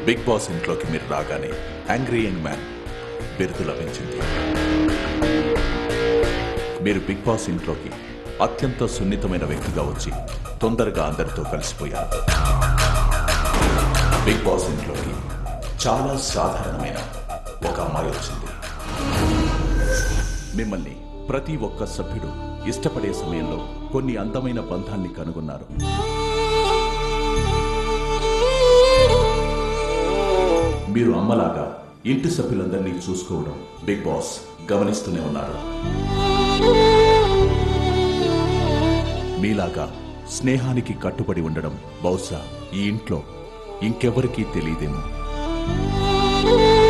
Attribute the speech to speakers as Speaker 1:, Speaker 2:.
Speaker 1: big boss ఇంట్లోకి మీరు రాగానే యాంగ్రీ యంగ్ మ్యాన్ బిరుదు లభించింది మీరు బిగ్ బాస్ ఇంట్లోకి అత్యంత సున్నితమైన వ్యక్తిగా వచ్చి తొందరగా అందరితో కలిసిపోయారు బిగ్ బాస్ ఇంట్లోకి చాలా సాధారణమైన ఒక అమ్మాయి వచ్చింది మిమ్మల్ని ప్రతి ఒక్క సభ్యుడు ఇష్టపడే సమయంలో కొన్ని అందమైన బంధాల్ని కనుగొన్నారు మీరు అమ్మలాగా ఇంటి సభ్యులందరినీ చూసుకోవడం బిగ్ బాస్ గమనిస్తూనే ఉన్నారు మీలాగా స్నేహానికి కట్టుబడి ఉండడం బహుశా ఈ ఇంట్లో ఇంకెవరికీ తెలియదేమో